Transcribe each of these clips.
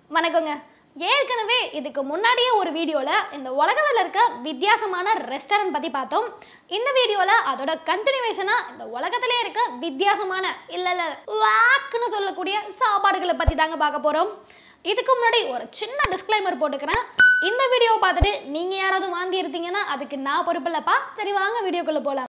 வணக்கங்க ஏற்கனவே இதுக்கு முன்னாடியே ஒரு வீடியோவில் இந்த உலகத்தில் இருக்க வித்தியாசமான ரெஸ்டாரண்ட் பற்றி பார்த்தோம் இந்த வீடியோவில் அதோட கண்டினியூவேஷனாக இந்த உலகத்திலே இருக்க வித்தியாசமான இல்லை இல்லை வாக்குன்னு சொல்லக்கூடிய சாப்பாடுகளை பற்றி தாங்க பார்க்க போகிறோம் இதுக்கு முன்னாடி ஒரு சின்ன டிஸ்க்ளைமர் போட்டுக்கிறேன் இந்த வீடியோவை பார்த்துட்டு நீங்கள் யாராவது வாந்தி எடுத்தீங்கன்னா அதுக்கு நான் பொறுப்பில்லப்பா சரி வாங்க வீடியோக்குள்ளே போகலாம்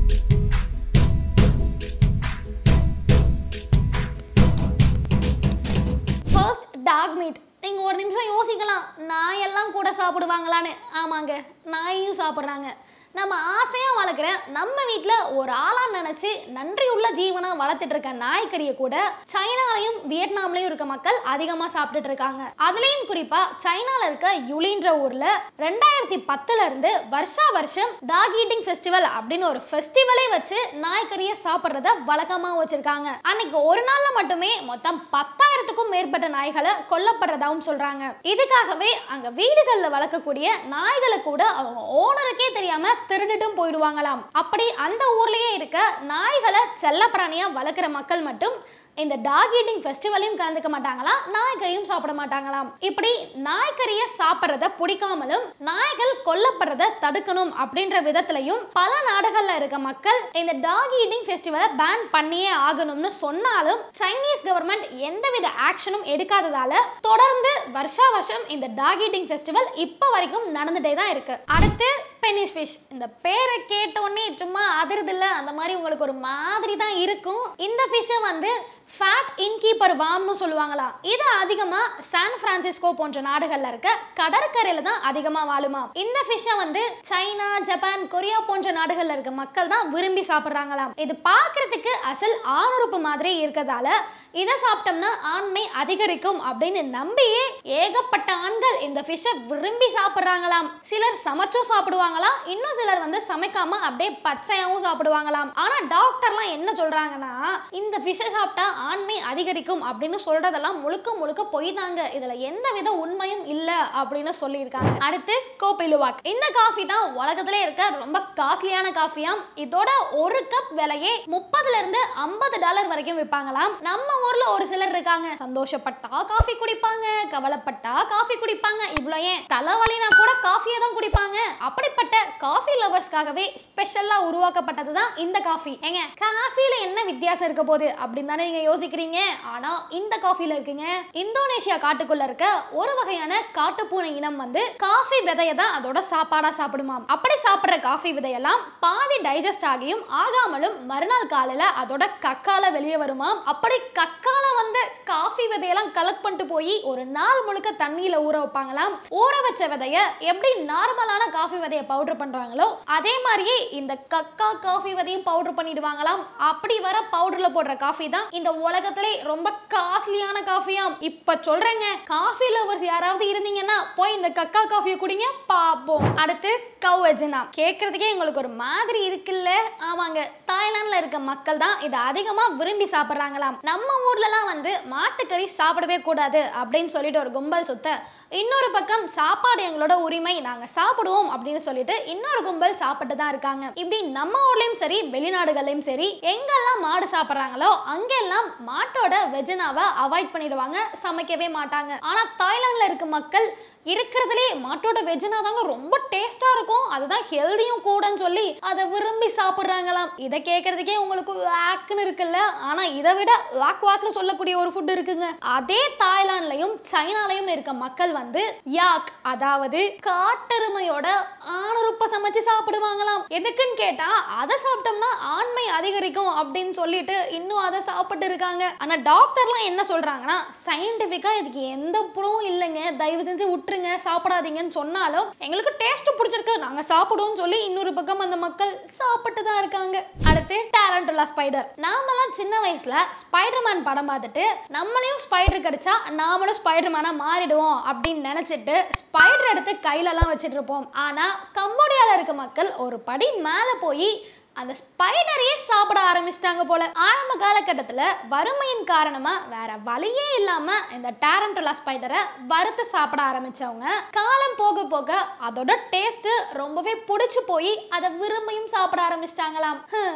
ஃபர்ஸ்ட் டாக் மீட் நீங்கள் ஒரு நிமிஷம் யோசிக்கலாம் நாயெல்லாம் கூட சாப்பிடுவாங்களான்னு ஆமாங்க நாயையும் சாப்பிட்றாங்க நம்ம ஆசையாக வளர்க்குற நம்ம வீட்டில் ஒரு ஆளாக நினச்சி நன்றியுள்ள ஜீவனாக வளர்த்துட்டு இருக்க நாய்க்கறியை கூட சைனாலையும் வியட்நாம்லையும் இருக்க மக்கள் அதிகமாக சாப்பிட்டுட்டு இருக்காங்க அதுலேயும் குறிப்பாக சைனாவில் இருக்க யுலின்ற ஊரில் ரெண்டாயிரத்தி பத்துல இருந்து வருஷா வருஷம் டாக் ஈட்டிங் ஃபெஸ்டிவல் அப்படின்னு ஒரு ஃபெஸ்டிவலே வச்சு நாய்க்கறியை சாப்பிட்றத வழக்கமாக வச்சிருக்காங்க அன்னைக்கு ஒரு நாள்ல மட்டுமே மொத்தம் பத்தாயிரத்துக்கும் மேற்பட்ட நாய்களை கொல்லப்படுறதாவும் சொல்றாங்க இதுக்காகவே அங்க வீடுகளில் வளர்க்கக்கூடிய நாய்களை கூட அவங்க ஓனருக்கே தெரியாம திருடிட்டும் போயிடுவாங்களாம் அப்படி அந்த ஊர்லயே இருக்க நாய்களை செல்லப்பிராணியா வளர்க்குற மக்கள் மட்டும் இந்த டாக் ஈட்டிங் ஃபெஸ்டிவலையும் கலந்துக்க மாட்டாங்களாம் நாய்க்கறியும் சாப்பிட மாட்டாங்களாம் இப்படி நாய்க்கறியை சாப்பிட்றத பிடிக்காமலும் நாய்கள் கொல்லப்படுறத தடுக்கணும் அப்படின்ற விதத்திலையும் பல நாடுகள்ல இருக்க மக்கள் இந்த டாக் ஈட்டிங் ஃபெஸ்டிவலை பேன் பண்ணியே ஆகணும்னு சொன்னாலும் சைனீஸ் கவர்மெண்ட் எந்தவித ஆக்ஷனும் எடுக்காததால தொடர்ந்து வருஷா வருஷம் இந்த டாக் ஈட்டிங் ஃபெஸ்டிவல் இப்போ வரைக்கும் நடந்துட்டே தான் இருக்கு அடுத்து பெனிஸ் ஃபிஷ் இந்த பேரை கேட்டோடனே சும்மா அதிருதில்ல அந்த மாதிரி உங்களுக்கு ஒரு மாதிரி தான் இருக்கும் இந்த ஃபிஷ்ஷை வந்து ஃபேட் இன்கீப்பர் வாம்னு சொல்லுவாங்களாம் இது அதிகமாக சான் பிரான்சிஸ்கோ போன்ற நாடுகளில் இருக்க கடற்கரையில் தான் அதிகமாக வாழுமா இந்த ஃபிஷ்ஷை வந்து சைனா ஜப்பான் கொரியா போன்ற நாடுகளில் இருக்க மக்கள் தான் விரும்பி சாப்பிட்றாங்களாம் இது பார்க்கறதுக்கு அசல் ஆணுறுப்பு மாதிரி இருக்கிறதால இதை சாப்பிட்டோம்னா ஆண்மை அதிகரிக்கும் அப்படின்னு நம்பியே ஏகப்பட்ட ஆண்கள் இந்த ஃபிஷ்ஷை விரும்பி சாப்பிட்றாங்களாம் சிலர் சமைச்சும் சாப்பிடுவாங்களாம் இன்னும் சிலர் வந்து சமைக்காம அப்படியே பச்சையாகவும் சாப்பிடுவாங்களாம் ஆனா டாக்டர்லாம் என்ன சொல்றாங்கன்னா இந்த ஃபிஷ்ஷை சாப்பிட்டா ஆண்மை அதிகரிக்கும் அப்படின்னு சொல்றதெல்லாம் முழுக்க முழுக்க பொய் தாங்க இதுல எந்த வித உண்மையும் இல்ல அப்படின்னு சொல்லியிருக்காங்க அடுத்து கோப்பிலுவாக் இந்த காஃபி தான் உலகத்திலே இருக்க ரொம்ப காஸ்ட்லியான காஃபியாம் இதோட ஒரு கப் விலையே முப்பதுல இருந்து ஐம்பது டாலர் வரைக்கும் விற்பாங்களாம் நம்ம ஊர்ல ஒரு சிலர் இருக்காங்க சந்தோஷப்பட்டா காஃபி குடிப்பாங்க கவலைப்பட்டா காஃபி குடிப்பாங்க இவ்வளோ ஏன் தலைவலினா கூட காஃபியை தான் குடிப்பாங்க அப்படிப்பட்ட காஃபி லவர்ஸ்க்காகவே ஸ்பெஷலா உருவாக்கப்பட்டது தான் இந்த காஃபி ஏங்க காஃபில என்ன வித்தியாசம் இருக்க போகுது அப்படின்னு தானே நீங்க யோசிக்கிறீங்க ஆனா இந்த காஃபில இருக்குங்க இந்தோனேஷியா காட்டுக்குள்ள இருக்க ஒரு வகையான காட்டுப்பூனை இனம் வந்து காஃபி விதையை தான் அதோட சாப்பாடா சாப்பிடுமாம் அப்படி சாப்பிடுற காஃபி விதையெல்லாம் பாதி டைஜஸ்ட் ஆகியும் ஆகாமலும் மறுநாள் காலையில அதோட கக்கால வெளியே வருமாம் அப்படி கக்கால வந்து காஃபி விதையெல்லாம் கலெக்ட் பண்ணிட்டு போய் ஒரு நாள் முழுக்க தண்ணியில ஊற வைப்பாங்களாம் ஊற வச்ச விதைய எப்படி நார்மலான காஃபி விதையை பவுடர் பண்றாங்களோ அதே மாதிரியே இந்த கக்கா காஃபி விதையும் பவுடர் பண்ணிடுவாங்களாம் அப்படி வர பவுடர்ல போடுற காஃபி தான் இந்த உலகத்திலே ரொம்ப காஸ்ட்லியான காஃபியாம் இப்ப சொல்றேங்க காஃபி லவர்ஸ் யாராவது இருந்தீங்கன்னா போய் இந்த கக்கா காஃபியை குடிங்க பாப்போம் அடுத்து கவ் வெஜினா கேட்கறதுக்கே உங்களுக்கு ஒரு மாதிரி இருக்குல்ல ஆமாங்க தாய்லாந்துல இருக்க மக்கள் தான் இதை அதிகமா விரும்பி சாப்பிட்றாங்களாம் நம்ம ஊர்லலாம் வந்து மாட்டுக்கறி சாப்பிடவே கூடாது அப்படின்னு சொல்லிட்டு ஒரு கும்பல் சுத்த இன்னொரு பக்கம் சாப்பாடு எங்களோட உரிமை நாங்க சாப்பிடுவோம் அப்படின்னு சொல்லிட்டு இன்னொரு கும்பல் சாப்பிட்டு தான் இருக்காங்க இப்படி நம்ம ஊர்லயும் சரி வெளிநாடுகள்லயும் சரி எங்கெல்லாம் மாடு சாப்பிட்றாங்களோ அங்கெல்லாம் மாட்டோட வெஜினாவை அவாய்ட் பண்ணிடுவாங்க சமைக்கவே மாட்டாங்க ஆனா தாய்லாந்துல இருக்க மக்கள் இருக்கிறதுலே மாட்டோட வெஜ்னா தாங்க ரொம்ப டேஸ்டா இருக்கும் அதுதான் ஹெல்தியும் கூடன்னு சொல்லி அதை விரும்பி சாப்பிட்றாங்களாம் இதை கேட்கறதுக்கே உங்களுக்கு வாக்குன்னு இருக்குல்ல ஆனா இதை விட வாக் வாக்னு சொல்லக்கூடிய ஒரு ஃபுட் இருக்குங்க அதே தாய்லாந்துலயும் சைனாலையும் இருக்க மக்கள் வந்து யாக் அதாவது காட்டெருமையோட ஆணுறுப்ப சமைச்சு சாப்பிடுவாங்களாம் எதுக்குன்னு கேட்டா அதை சாப்பிட்டோம்னா ஆண்மை அதிகரிக்கும் அப்படின்னு சொல்லிட்டு இன்னும் அதை சாப்பிட்டு இருக்காங்க ஆனா டாக்டர்லாம் என்ன சொல்றாங்கன்னா சயின்டிஃபிக்கா இதுக்கு எந்த ப்ரூவும் இல்லைங்க தயவு செஞ்சு விட்டுருங்க சாப்பிடாதீங்கன்னு சொன்னாலும் எங்களுக்கு டேஸ்ட் பிடிச்சிருக்கு நாங்க சாப்பிடுவோம்னு சொல்லி இன்னொரு பக்கம் அந்த மக்கள் சாப்பிட்டு தான் இருக்காங்க அடுத்து டேரண்டுலா ஸ்பைடர் நாமெல்லாம் சின்ன வயசுல ஸ்பைடர்மேன் படம் பார்த்துட்டு நம்மளையும் ஸ்பைடர் கடிச்சா நாமளும் ஸ்பைடர்மேனா மாறிடுவோம் அப்படின்னு நினைச்சிட்டு ஸ்பைடர் எடுத்து கையிலலாம் வச்சுட்டு இருப்போம் ஆனா கம்போடியால இருக்க மக்கள் ஒரு படி மேல போய் அந்த ஸ்பைடரையே சாப்பிட ஆரம்பிச்சிட்டாங்க போல ஆரம்ப காலகட்டத்தில் வறுமையின் காரணமா வேற வழியே இல்லாம இந்த டேரண்டுலா ஸ்பைடரை வறுத்து சாப்பிட ஆரம்பிச்சவங்க காலம் போக போக அதோட டேஸ்ட் ரொம்பவே பிடிச்சு போய் அதை விரும்பியும் சாப்பிட ஆரம்பிச்சிட்டாங்களாம் ஹம்.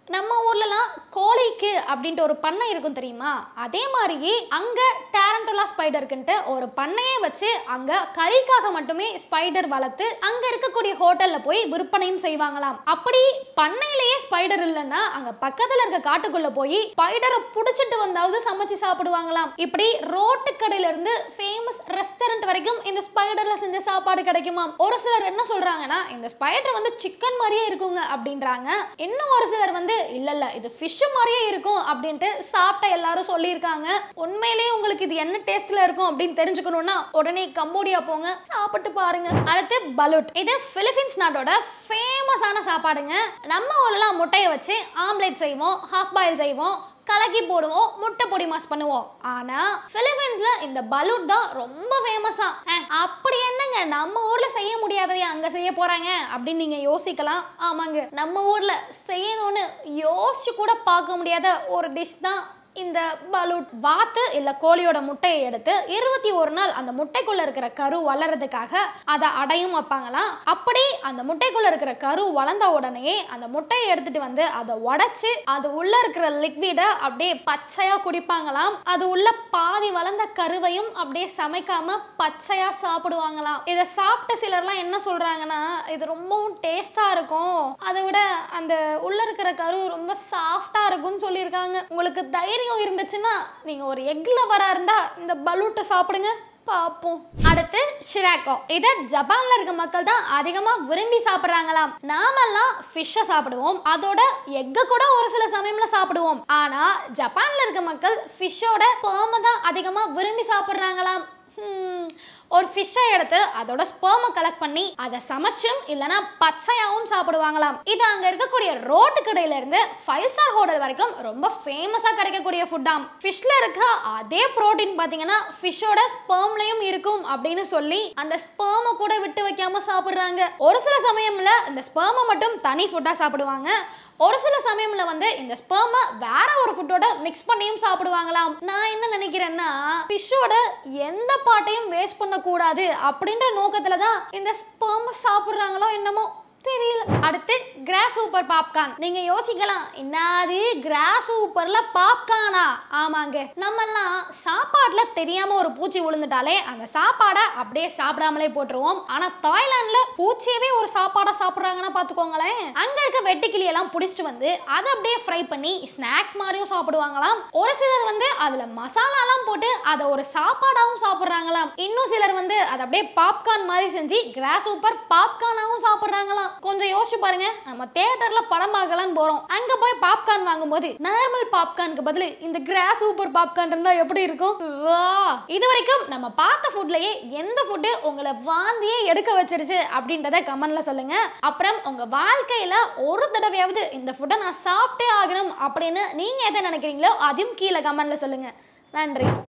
நம்ம ஊர்லலாம் கோழிக்கு அப்படின்ட்டு ஒரு பண்ணை இருக்கும் தெரியுமா அதே மாதிரியே அங்க டேரண்டோலா ஸ்பைடருக்குன்ட்டு ஒரு பண்ணையே வச்சு அங்க கறிக்காக மட்டுமே ஸ்பைடர் வளர்த்து அங்க இருக்கக்கூடிய ஹோட்டல்ல போய் விற்பனையும் செய்வாங்களாம் அப்படி பண்ணையிலேயே ஸ்பைடர் இல்லைன்னா அங்க பக்கத்துல இருக்க காட்டுக்குள்ள போய் ஸ்பைடரை புடிச்சிட்டு வந்தாவது சமைச்சு சாப்பிடுவாங்களாம் இப்படி ரோட்டு கடையில இருந்து ஃபேமஸ் ரெஸ்டாரண்ட் வரைக்கும் இந்த ஸ்பைடர்ல செஞ்ச சாப்பாடு கிடைக்குமாம் ஒரு சிலர் என்ன சொல்றாங்கன்னா இந்த ஸ்பைடர் வந்து சிக்கன் மாதிரியே இருக்குங்க அப்படின்றாங்க இன்னும் ஒரு சிலர் வந்து இல்ல இல்ல இது ஃபிஷ் மாதிரியே இருக்கும் அப்படின்ட்டு சாப்பிட்ட எல்லாரும் சொல்லியிருக்காங்க உண்மையிலேயே உங்களுக்கு இது என்ன டேஸ்ட்ல இருக்கும் அப்படின்னு தெரிஞ்சுக்கணும்னா உடனே கம்போடியா போங்க சாப்பிட்டு பாருங்க அடுத்து பலூட் இது பிலிப்பீன்ஸ் நாட்டோட ஃபேமஸான சாப்பாடுங்க நம்ம ஊர்லாம் முட்டையை வச்சு ஆம்லெட் செய்வோம் ஹாஃப் பாயில் செய்வோம் கலக்கி போடுவோம் முட்டை பொடி மாஸ் பண்ணுவோம் ஆனா பிலிப்பீன்ஸ்ல இந்த பலூட் தான் ரொம்ப ஃபேமஸா அப்படி என்னங்க நம்ம ஊர்ல செய்ய முடியாததை அங்க செய்ய போறாங்க அப்படின்னு நீங்க யோசிக்கலாம் ஆமாங்க நம்ம ஊர்ல செய்யணும்னு யோசிச்சு கூட பார்க்க முடியாத ஒரு டிஷ் தான் இந்த பலூட் வாத்து இல்ல கோழியோட முட்டையை எடுத்து இருபத்தி ஒரு நாள் அந்த முட்டைக்குள்ள இருக்கிற கரு வளர்றதுக்காக அதை அடையும் வைப்பாங்களாம் அப்படி அந்த முட்டைக்குள்ள இருக்கிற கரு வளர்ந்த உடனே அந்த முட்டையை எடுத்துட்டு வந்து அதை உடைச்சு அது உள்ள இருக்கிற லிக்விடை அப்படியே பச்சையா குடிப்பாங்களாம் அது உள்ள பாதி வளர்ந்த கருவையும் அப்படியே சமைக்காம பச்சையா சாப்பிடுவாங்களாம் இதை சாப்பிட்ட சிலர்லாம் என்ன சொல்றாங்கன்னா இது ரொம்பவும் டேஸ்டா இருக்கும் அதை விட அந்த உள்ள இருக்கிற கரு ரொம்ப சாஃப்டா இருக்கும்னு சொல்லியிருக்காங்க உங்களுக்கு தைரியம் இருந்துச்சுன்னா நீங்க ஒரு எக்ல வரா இருந்தா இந்த பலூட்டை சாப்பிடுங்க பார்ப்போம் அடுத்து ஷிராக்கோ இதை ஜப்பான்ல இருக்க மக்கள் தான் அதிகமா விரும்பி சாப்பிடுறாங்களாம் நாமெல்லாம் ஃபிஷ்ஷை சாப்பிடுவோம் அதோட எக்க கூட ஒரு சில சமயம்ல சாப்பிடுவோம் ஆனா ஜப்பான்ல இருக்க மக்கள் ஃபிஷ்ஷோட பேம தான் அதிகமா விரும்பி சாப்பிடுறாங்களாம் ஹம், ஒரு ஃபிஷ்ஷை எடுத்து அதோட ஸ்பேமை கலெக்ட் பண்ணி அதை சமைச்சும் இல்லைன்னா பச்சையாவும் சாப்பிடுவாங்களாம் இது அங்க இருக்கக்கூடிய ரோட்டு கடையில இருந்து ஃபைவ் ஸ்டார் ஹோட்டல் வரைக்கும் ரொம்ப ஃபேமஸா கிடைக்கக்கூடிய ஃபுட்டாம் ஃபிஷ்ல இருக்க அதே புரோட்டீன் பாத்தீங்கன்னா ஃபிஷ்ஷோட ஸ்பேம்லயும் இருக்கும் அப்படின்னு சொல்லி அந்த ஸ்பேமை கூட விட்டு வைக்காம சாப்பிடுறாங்க ஒரு சில சமயம்ல இந்த ஸ்பேமை மட்டும் தனி ஃபுட்டா சாப்பிடுவாங்க ஒரு சில சமயம்ல வந்து இந்த ஸ்பெர்மை வேற ஒரு ஃபுட்டோட மிக்ஸ் பண்ணியும் சாப்பிடுவாங்களாம் நான் என்ன நினைக்கிறேன்னா ஃபிஷ்ஷோட எந்த பாட்டையும் வேஸ்ட் பண்ணக்கூடாது அப்படின்ற நோக்கத்துல தான் இந்த ஸ்பெர்மை சாப்பிட்றாங்களோ என்னமோ தெரியல அடுத்து கிராஸ் சூப்பர் பாப்கார்ன் நீங்க யோசிக்கலாம் என்னது கிராஸ் சூப்பர்ல பாப்கார்னா ஆமாங்க நம்மெல்லாம் சாப்பாட்டுல தெரியாம ஒரு பூச்சி விழுந்துட்டாலே அந்த சாப்பாடை அப்படியே சாப்பிடாமலே போட்டுருவோம் ஆனா தாய்லாந்துல பூச்சியவே ஒரு சாப்பாடா சாப்பிடுறாங்கன்னா பாத்துக்கோங்களேன் அங்க இருக்க வெட்டுக்கிளி எல்லாம் புடிச்சிட்டு வந்து அதை அப்படியே ஃப்ரை பண்ணி ஸ்நாக்ஸ் மாதிரியும் சாப்பிடுவாங்களாம் ஒரு சிலர் வந்து அதுல மசாலாலாம் போட்டு அதை ஒரு சாப்பாடாவும் சாப்பிடுறாங்களாம் இன்னும் சிலர் வந்து அதை அப்படியே பாப்கார்ன் மாதிரி செஞ்சு கிராஸ் சூப்பர் பாப்கார்னாவும் சாப்பிடுறாங்களாம் கொஞ்சம் யோசிச்சு பாருங்க நம்ம தியேட்டர்ல படம் பார்க்கலாம்னு போறோம் அங்க போய் பாப்கார்ன் வாங்கும்போது நார்மல் பாப்கார்னுக்கு பதில் இந்த கிராஸ் சூப்பர் பாப்கார்ன் இருந்தா எப்படி இருக்கும் வா இது வரைக்கும் நம்ம பார்த்த ஃபுட்லயே எந்த ஃபுட்டு உங்களை வாந்தியே எடுக்க வச்சிருச்சு அப்படின்றத கமெண்ட்ல சொல்லுங்க அப்புறம் உங்க வாழ்க்கையில ஒரு தடவையாவது இந்த ஃபுட்டை நான் சாப்பிட்டே ஆகணும் அப்படின்னு நீங்க எதை நினைக்கிறீங்களோ அதையும் கீழே கமெண்ட்ல சொல்லுங்க நன்றி